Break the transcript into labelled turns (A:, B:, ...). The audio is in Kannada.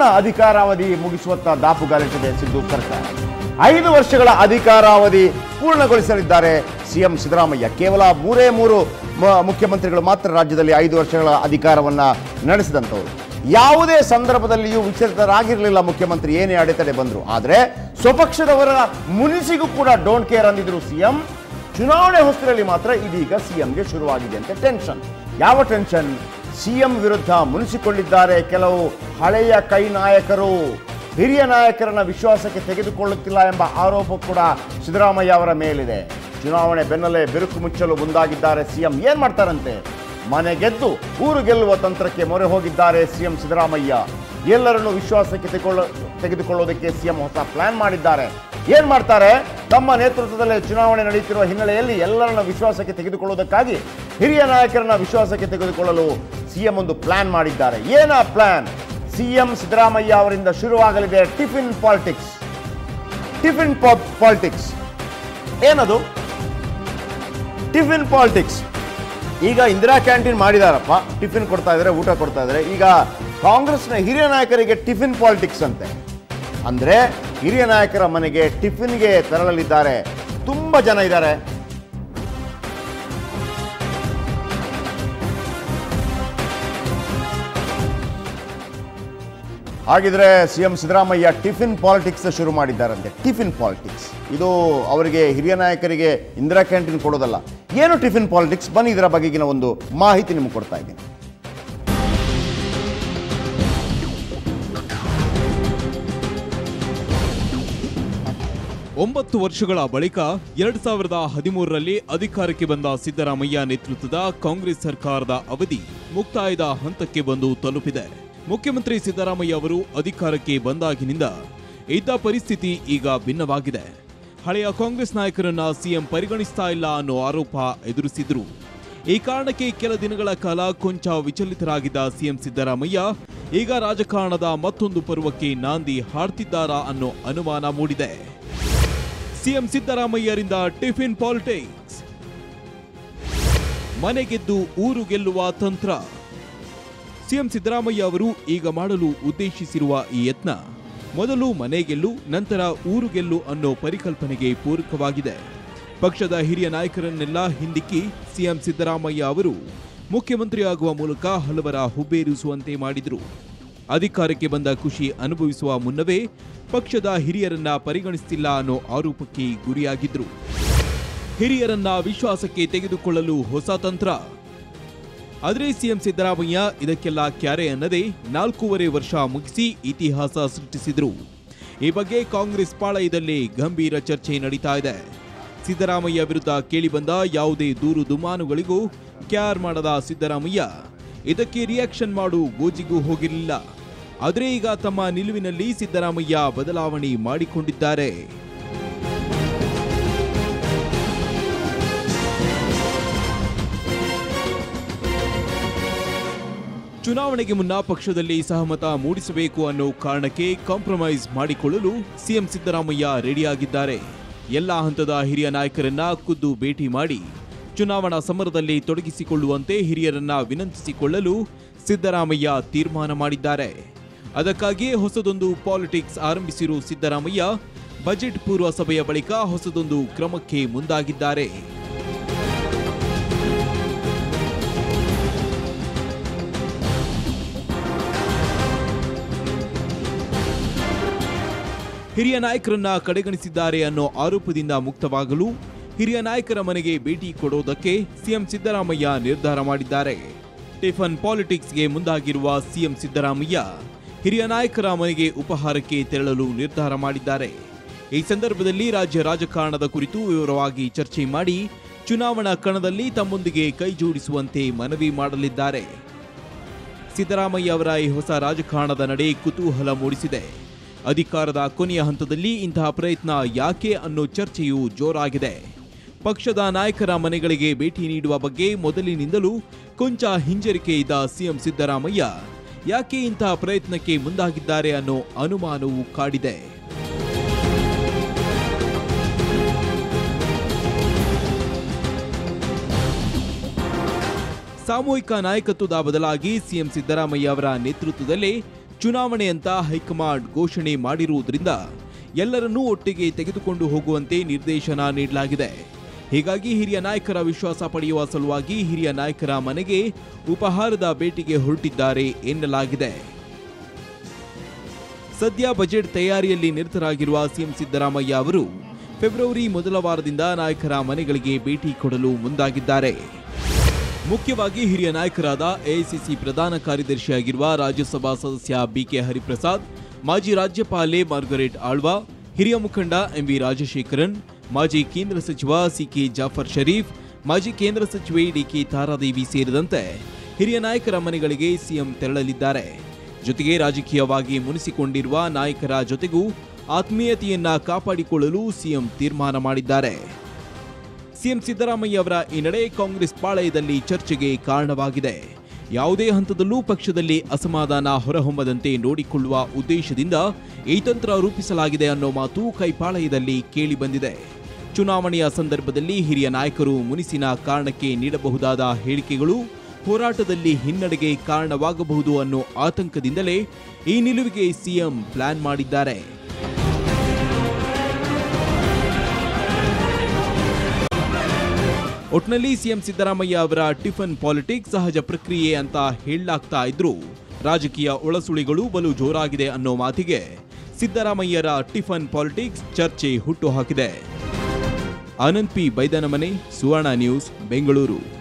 A: ಅಧಿಕಾರಾವಧಿ ಮುಗಿಸುವತ್ತ ದಾಪುಗಾಲಿಟ್ಟಿದೆ ಸಿದ್ದು ಸರ್ಕಾರ ಐದು ವರ್ಷಗಳ ಅಧಿಕಾರಾವಧಿ ಪೂರ್ಣಗೊಳಿಸಲಿದ್ದಾರೆ ಸಿಎಂ ಸಿದ್ದರಾಮಯ್ಯ ಕೇವಲ ಮೂರೇ ಮೂರು ಮ- ಮುಖ್ಯಮಂತ್ರಿಗಳು ಮಾತ್ರ ರಾಜ್ಯದಲ್ಲಿ ಐದು ವರ್ಷಗಳ ಅಧಿಕಾರವನ್ನ ನಡೆಸಿದಂಥವ್ರು ಯಾವುದೇ ಸಂದರ್ಭದಲ್ಲಿಯೂ ವಿಚಲಿತರಾಗಿರಲಿಲ್ಲ ಮುಖ್ಯಮಂತ್ರಿ ಏನೇ ಅಡೆತಡೆ ಬಂದರು ಆದರೆ ಸ್ವಪಕ್ಷದವರ ಮುನಿಸಿಗೂ ಕೂಡ ಡೋಂಟ್ ಕೇರ್ ಅಂದಿದ್ರು ಸಿಎಂ ಚುನಾವಣೆ ಹೊಸ್ತಿರಲ್ಲಿ ಮಾತ್ರ ಇದೀಗ ಸಿಎಂಗೆ ಶುರುವಾಗಿದೆ ಅಂತ ಟೆನ್ಷನ್ ಯಾವ ಟೆನ್ಷನ್ ಸಿಎಂ ವಿರುದ್ಧ ಮುನಿಸಿಕೊಂಡಿದ್ದಾರೆ ಕೆಲವು ಹಳೆಯ ಕೈ ನಾಯಕರು ಹಿರಿಯ ನಾಯಕರನ್ನ ವಿಶ್ವಾಸಕ್ಕೆ ತೆಗೆದುಕೊಳ್ಳುತ್ತಿಲ್ಲ ಎಂಬ ಆರೋಪ ಕೂಡ ಸಿದ್ದರಾಮಯ್ಯ ಅವರ ಮೇಲಿದೆ ಚುನಾವಣೆ ಬೆನ್ನಲ್ಲೇ ಬಿರುಕು ಮುಚ್ಚಲು ಮುಂದಾಗಿದ್ದಾರೆ ಸಿಎಂ ಏನ್ ಮಾಡ್ತಾರಂತೆ ಮನೆ ಗೆದ್ದು ಊರು ಗೆಲ್ಲುವ ತಂತ್ರಕ್ಕೆ ಮೊರೆ ಹೋಗಿದ್ದಾರೆ ಸಿಎಂ ಸಿದ್ದರಾಮಯ್ಯ ಎಲ್ಲರನ್ನು ವಿಶ್ವಾಸಕ್ಕೆ ತೆಗೆದುಕೊಳ್ಳ ತೆಗೆದುಕೊಳ್ಳೋದಕ್ಕೆ ಸಿಎಂ ಹೊಸ ಪ್ಲಾನ್ ಮಾಡಿದ್ದಾರೆ ಏನ್ ಮಾಡ್ತಾರೆ ತಮ್ಮ ನೇತೃತ್ವದಲ್ಲೇ ಚುನಾವಣೆ ನಡೆಯುತ್ತಿರುವ ಹಿನ್ನೆಲೆಯಲ್ಲಿ ಎಲ್ಲರನ್ನ ವಿಶ್ವಾಸಕ್ಕೆ ತೆಗೆದುಕೊಳ್ಳುವುದಕ್ಕಾಗಿ ಹಿರಿಯ ನಾಯಕರನ್ನ ವಿಶ್ವಾಸಕ್ಕೆ ತೆಗೆದುಕೊಳ್ಳಲು ಸಿಎಂ ಒಂದು ಪ್ಲಾನ್ ಮಾಡಿದ್ದಾರೆ ಏನ ಪ್ಲಾನ್ ಸಿಎಂ ಸಿದ್ದರಾಮಯ್ಯ ಅವರಿಂದ ಶುರುವಾಗಲಿದೆ ಟಿಫಿನ್ ಪಾಲಿಟಿಕ್ಸ್ ಟಿಫಿನ್ ಪಾಲಿಟಿಕ್ಸ್ ಏನದು ಟಿಫಿನ್ ಪಾಲಿಟಿಕ್ಸ್ ಈಗ ಇಂದಿರಾ ಕ್ಯಾಂಟೀನ್ ಮಾಡಿದಾರಪ್ಪ ಟಿಫಿನ್ ಕೊಡ್ತಾ ಇದ್ದಾರೆ ಊಟ ಕೊಡ್ತಾ ಇದ್ದಾರೆ ಈಗ ಕಾಂಗ್ರೆಸ್ನ ಹಿರಿಯ ನಾಯಕರಿಗೆ ಟಿಫಿನ್ ಪಾಲಿಟಿಕ್ಸ್ ಅಂತೆ ಅಂದ್ರೆ ಹಿರಿಯ ನಾಯಕರ ಮನೆಗೆ ಟಿಫಿನ್ಗೆ ತೆರಳಲಿದ್ದಾರೆ ತುಂಬಾ ಜನ ಇದ್ದಾರೆ ಹಾಗಿದ್ರೆ ಸಿಎಂ ಸಿದ್ದರಾಮಯ್ಯ ಟಿಫಿನ್ ಪಾಲಿಟಿಕ್ಸ್ ಶುರು ಮಾಡಿದ್ದಾರಂತೆ ಟಿಫಿನ್ ಪಾಲಿಟಿಕ್ಸ್ ಇದು ಅವರಿಗೆ ಹಿರಿಯ ನಾಯಕರಿಗೆ ಇಂದಿರಾ ಕ್ಯಾಂಟೀನ್ ಕೊಡೋದಲ್ಲ ಏನು ಟಿಫಿನ್ ಪಾಲಿಟಿಕ್ಸ್ ಬನ್ನಿ ಇದರ ಬಗೆಗಿನ ಒಂದು ಮಾಹಿತಿ ನಿಮಗೆ ಕೊಡ್ತಾ ಇದ್ದೀನಿ
B: ಒಂಬತ್ತು ವರ್ಷಗಳ ಬಳಿಕ ಎರಡ್ ಸಾವಿರದ ಹದಿಮೂರರಲ್ಲಿ ಅಧಿಕಾರಕ್ಕೆ ಬಂದ ಸಿದ್ದರಾಮಯ್ಯ ನೇತೃತ್ವದ ಕಾಂಗ್ರೆಸ್ ಸರ್ಕಾರದ ಅವಧಿ ಮುಕ್ತಾಯದ ಹಂತಕ್ಕೆ ಬಂದು ತಲುಪಿದೆ ಮುಖ್ಯಮಂತ್ರಿ ಸಿದ್ದರಾಮಯ್ಯ ಅವರು ಅಧಿಕಾರಕ್ಕೆ ಬಂದಾಗಿನಿಂದ ಇದ್ದ ಪರಿಸ್ಥಿತಿ ಈಗ ಭಿನ್ನವಾಗಿದೆ ಹಳೆಯ ಕಾಂಗ್ರೆಸ್ ನಾಯಕರನ್ನ ಸಿಎಂ ಪರಿಗಣಿಸ್ತಾ ಇಲ್ಲ ಅನ್ನೋ ಆರೋಪ ಎದುರಿಸಿದ್ರು ಈ ಕಾರಣಕ್ಕೆ ಕೆಲ ದಿನಗಳ ಕಾಲ ಕೊಂಚ ವಿಚಲಿತರಾಗಿದ್ದ ಸಿಎಂ ಸಿದ್ದರಾಮಯ್ಯ ಈಗ ರಾಜಕಾರಣದ ಮತ್ತೊಂದು ಪರ್ವಕ್ಕೆ ನಾಂದಿ ಹಾಡ್ತಿದ್ದಾರಾ ಅನ್ನೋ ಅನುಮಾನ ಮೂಡಿದೆ ಸಿಎಂ ಸಿದ್ದರಾಮಯ್ಯರಿಂದ ಟಿಫಿನ್ ಪಾಲಿಟಿಕ್ಸ್ ಮನೆ ಗೆದ್ದು ಊರು ಗೆಲ್ಲುವ ತಂತ್ರ ಸಿಎಂ ಸಿದ್ದರಾಮಯ್ಯ ಅವರು ಈಗ ಮಾಡಲು ಉದ್ದೇಶಿಸಿರುವ ಈ ಯತ್ನ ಮೊದಲು ಮನೆ ಗೆಲ್ಲು ನಂತರ ಊರು ಗೆಲ್ಲು ಅನ್ನೋ ಪರಿಕಲ್ಪನೆಗೆ ಪೂರಕವಾಗಿದೆ ಪಕ್ಷದ ಹಿರಿಯ ನಾಯಕರನ್ನೆಲ್ಲ ಹಿಂದಿಕ್ಕಿ ಸಿಎಂ ಸಿದ್ದರಾಮಯ್ಯ ಅವರು ಮುಖ್ಯಮಂತ್ರಿ ಆಗುವ ಮೂಲಕ ಹಲವರ ಹುಬ್ಬೇರಿಸುವಂತೆ ಮಾಡಿದ್ರು ಅಧಿಕಾರಕ್ಕೆ ಬಂದ ಖುಷಿ ಅನುಭವಿಸುವ ಮುನ್ನವೇ ಪಕ್ಷದ ಹಿರಿಯರನ್ನ ಪರಿಗಣಿಸ್ತಿಲ್ಲ ಅನ್ನೋ ಆರೋಪಕ್ಕೆ ಗುರಿಯಾಗಿದ್ರು ಹಿರಿಯರನ್ನ ವಿಶ್ವಾಸಕ್ಕೆ ತೆಗೆದುಕೊಳ್ಳಲು ಹೊಸ ತಂತ್ರ ಆದರೆ ಸಿಎಂ ಸಿದ್ದರಾಮಯ್ಯ ಇದಕ್ಕೆಲ್ಲ ಕ್ಯಾರೆ ಅನ್ನದೇ ನಾಲ್ಕೂವರೆ ವರ್ಷ ಮುಗಿಸಿ ಇತಿಹಾಸ ಸೃಷ್ಟಿಸಿದ್ರು ಈ ಬಗ್ಗೆ ಕಾಂಗ್ರೆಸ್ ಪಾಳಯದಲ್ಲಿ ಗಂಭೀರ ಚರ್ಚೆ ನಡೀತಾ ಇದೆ ಸಿದ್ದರಾಮಯ್ಯ ವಿರುದ್ಧ ಕೇಳಿಬಂದ ಯಾವುದೇ ದೂರು ದುಮಾನುಗಳಿಗೂ ಕ್ಯಾರ್ ಮಾಡದ ಸಿದ್ದರಾಮಯ್ಯ ಇದಕ್ಕೆ ರಿಯಾಕ್ಷನ್ ಮಾಡು ಗೋಜಿಗೂ ಹೋಗಿರಲಿಲ್ಲ ಆದರೆ ಈಗ ತಮ್ಮ ನಿಲುವಿನಲ್ಲಿ ಸಿದ್ದರಾಮಯ್ಯ ಬದಲಾವಣೆ ಮಾಡಿಕೊಂಡಿದ್ದಾರೆ ಚುನಾವಣೆಗೆ ಮುನ್ನ ಪಕ್ಷದಲ್ಲಿ ಸಹಮತ ಮೂಡಿಸಬೇಕು ಅನ್ನೋ ಕಾರಣಕ್ಕೆ ಕಾಂಪ್ರಮೈಸ್ ಮಾಡಿಕೊಳ್ಳಲು ಸಿಎಂ ಸಿದ್ದರಾಮಯ್ಯ ರೆಡಿಯಾಗಿದ್ದಾರೆ ಎಲ್ಲ ಹಂತದ ಹಿರಿಯ ನಾಯಕರನ್ನ ಖುದ್ದು ಭೇಟಿ ಮಾಡಿ ಚುನಾವಣಾ ಸಮರದಲ್ಲಿ ತೊಡಗಿಸಿಕೊಳ್ಳುವಂತೆ ಹಿರಿಯರನ್ನ ವಿನಂತಿಸಿಕೊಳ್ಳಲು ಸಿದ್ದರಾಮಯ್ಯ ತೀರ್ಮಾನ ಮಾಡಿದ್ದಾರೆ ಅದಕ್ಕಾಗಿಯೇ ಹೊಸದೊಂದು ಪಾಲಿಟಿಕ್ಸ್ ಆರಂಭಿಸಿರುವ ಸಿದ್ದರಾಮಯ್ಯ ಬಜೆಟ್ ಪೂರ್ವ ಸಭೆಯ ಬಳಿಕ ಹೊಸದೊಂದು ಕ್ರಮಕ್ಕೆ ಮುಂದಾಗಿದ್ದಾರೆ ಹಿರಿಯ ನಾಯಕರನ್ನ ಕಡೆಗಣಿಸಿದ್ದಾರೆ ಅನ್ನೋ ಆರೋಪದಿಂದ ಮುಕ್ತವಾಗಲು ಹಿರಿಯ ನಾಯಕರ ಮನೆಗೆ ಭೇಟಿ ಕೊಡೋದಕ್ಕೆ ಸಿಎಂ ಸಿದ್ದರಾಮಯ್ಯ ನಿರ್ಧಾರ ಮಾಡಿದ್ದಾರೆ ಟಿಫನ್ ಪಾಲಿಟಿಕ್ಸ್ಗೆ ಮುಂದಾಗಿರುವ ಸಿಎಂ ಸಿದ್ದರಾಮಯ್ಯ ಹಿರಿಯ ನಾಯಕರ ಮನೆಗೆ ಉಪಹಾರಕ್ಕೆ ತೆರಳಲು ನಿರ್ಧಾರ ಮಾಡಿದ್ದಾರೆ ಈ ಸಂದರ್ಭದಲ್ಲಿ ರಾಜ್ಯ ರಾಜಕಾರಣದ ಕುರಿತು ವಿವರವಾಗಿ ಚರ್ಚೆ ಮಾಡಿ ಚುನಾವಣಾ ಕಣದಲ್ಲಿ ತಮ್ಮೊಂದಿಗೆ ಕೈ ಜೋಡಿಸುವಂತೆ ಮನವಿ ಮಾಡಲಿದ್ದಾರೆ ಸಿದ್ದರಾಮಯ್ಯ ಅವರ ಈ ಹೊಸ ರಾಜಕಾರಣದ ನಡೆ ಕುತೂಹಲ ಮೂಡಿಸಿದೆ ಅಧಿಕಾರದ ಕೊನೆಯ ಹಂತದಲ್ಲಿ ಇಂತಹ ಪ್ರಯತ್ನ ಯಾಕೆ ಅನ್ನೋ ಚರ್ಚೆಯು ಜೋರಾಗಿದೆ ಪಕ್ಷದ ನಾಯಕರ ಮನೆಗಳಿಗೆ ಭೇಟಿ ನೀಡುವ ಬಗ್ಗೆ ಮೊದಲಿನಿಂದಲೂ ಕೊಂಚ ಹಿಂಜರಿಕೆ ಇದ್ದ ಸಿಎಂ ಸಿದ್ದರಾಮಯ್ಯ ಯಾಕೆ ಇಂತಹ ಪ್ರಯತ್ನಕ್ಕೆ ಮುಂದಾಗಿದ್ದಾರೆ ಅನ್ನೋ ಅನುಮಾನವೂ ಕಾಡಿದೆ ಸಾಮೂಹಿಕ ನಾಯಕತ್ವದ ಬದಲಾಗಿ ಸಿಎಂ ಸಿದ್ದರಾಮಯ್ಯ ಅವರ ನೇತೃತ್ವದಲ್ಲೇ ಚುನಾವಣೆ ಅಂತ ಹೈಕಮಾಂಡ್ ಘೋಷಣೆ ಮಾಡಿರುವುದರಿಂದ ಎಲ್ಲರನ್ನೂ ಒಟ್ಟಿಗೆ ತೆಗೆದುಕೊಂಡು ಹೋಗುವಂತೆ ನಿರ್ದೇಶನ ನೀಡಲಾಗಿದೆ ಹೀಗಾಗಿ ಹಿರಿಯ ನಾಯಕರ ವಿಶ್ವಾಸ ಪಡೆಯುವ ಸಲುವಾಗಿ ಹಿರಿಯ ನಾಯಕರ ಮನೆಗೆ ಉಪಹಾರದ ಭೇಟಿಗೆ ಹೊರಟಿದ್ದಾರೆ ಎನ್ನಲಾಗಿದೆ ಸದ್ಯ ಬಜೆಟ್ ತಯಾರಿಯಲ್ಲಿ ನಿರತರಾಗಿರುವ ಸಿಎಂ ಸಿದ್ದರಾಮಯ್ಯ ಅವರು ಫೆಬ್ರವರಿ ಮೊದಲ ವಾರದಿಂದ ನಾಯಕರ ಮನೆಗಳಿಗೆ ಭೇಟಿ ಕೊಡಲು ಮುಂದಾಗಿದ್ದಾರೆ ಮುಖ್ಯವಾಗಿ ಹಿರಿಯ ನಾಯಕರಾದ ಎಐಸಿಸಿ ಪ್ರಧಾನ ಕಾರ್ಯದರ್ಶಿಯಾಗಿರುವ ರಾಜ್ಯಸಭಾ ಸದಸ್ಯ ಬಿಕೆ ಹರಿಪ್ರಸಾದ್ ಮಾಜಿ ರಾಜ್ಯಪಾಲೆ ಮಾರ್ಗರೆಟ್ ಆಳ್ವಾ ಹಿರಿಯ ಮುಖಂಡ ಎಂವಿ ರಾಜಶೇಖರನ್ ಮಾಜಿ ಕೇಂದ್ರ ಸಚಿವ ಸಿಕೆ ಜಾಫರ್ ಶರೀಫ್ ಮಾಜಿ ಕೇಂದ್ರ ಸಚಿವೆ ಡಿಕೆ ತಾರಾದೇವಿ ಸೇರಿದಂತೆ ಹಿರಿಯ ನಾಯಕರ ಮನೆಗಳಿಗೆ ಸಿಎಂ ತೆರಳಲಿದ್ದಾರೆ ಜೊತೆಗೆ ರಾಜಕೀಯವಾಗಿ ಮುನಿಸಿಕೊಂಡಿರುವ ನಾಯಕರ ಜೊತೆಗೂ ಆತ್ಮೀಯತೆಯನ್ನ ಕಾಪಾಡಿಕೊಳ್ಳಲು ಸಿಎಂ ತೀರ್ಮಾನ ಮಾಡಿದ್ದಾರೆ ಸಿಎಂ ಸಿದ್ದರಾಮಯ್ಯ ಅವರ ಈ ನಡೆ ಕಾಂಗ್ರೆಸ್ ಪಾಳಯದಲ್ಲಿ ಚರ್ಚೆಗೆ ಕಾರಣವಾಗಿದೆ ಯಾವುದೇ ಹಂತದಲ್ಲೂ ಪಕ್ಷದಲ್ಲಿ ಅಸಮಾಧಾನ ಹೊರಹೊಮ್ಮದಂತೆ ನೋಡಿಕೊಳ್ಳುವ ಉದ್ದೇಶದಿಂದ ಈ ತಂತ್ರ ರೂಪಿಸಲಾಗಿದೆ ಅನ್ನೋ ಮಾತು ಕೈಪಾಳಯದಲ್ಲಿ ಕೇಳಿಬಂದಿದೆ ಚುನಾವಣೆಯ ಸಂದರ್ಭದಲ್ಲಿ ಹಿರಿಯ ನಾಯಕರು ಮುನಿಸಿನ ಕಾರಣಕ್ಕೆ ನೀಡಬಹುದಾದ ಹೇಳಿಕೆಗಳು ಹೋರಾಟದಲ್ಲಿ ಹಿನ್ನಡೆಗೆ ಕಾರಣವಾಗಬಹುದು ಅನ್ನೋ ಆತಂಕದಿಂದಲೇ ಈ ನಿಲುವಿಗೆ ಸಿಎಂ ಪ್ಲಾನ್ ಮಾಡಿದ್ದಾರೆ ಒಟ್ನಲ್ಲಿ ಸಿಎಂ ಸಿದ್ದರಾಮಯ್ಯ ಅವರ ಟಿಫನ್ ಪಾಲಿಟಿಕ್ಸ್ ಸಹಜ ಪ್ರಕ್ರಿಯೆ ಅಂತ ಹೇಳಲಾಗ್ತಾ ಇದ್ರು ರಾಜಕೀಯ ಒಳಸುಳಿಗಳು ಬಲು ಜೋರಾಗಿದೆ ಅನ್ನೋ ಮಾತಿಗೆ ಸಿದ್ದರಾಮಯ್ಯರ ಟಿಫನ್ ಪಾಲಿಟಿಕ್ಸ್ ಚರ್ಚೆ ಹುಟ್ಟುಹಾಕಿದೆ ಆನಂದ್ ಪಿ ಬೈದನಮನೆ ಸುವರ್ಣ ನ್ಯೂಸ್ ಬೆಂಗಳೂರು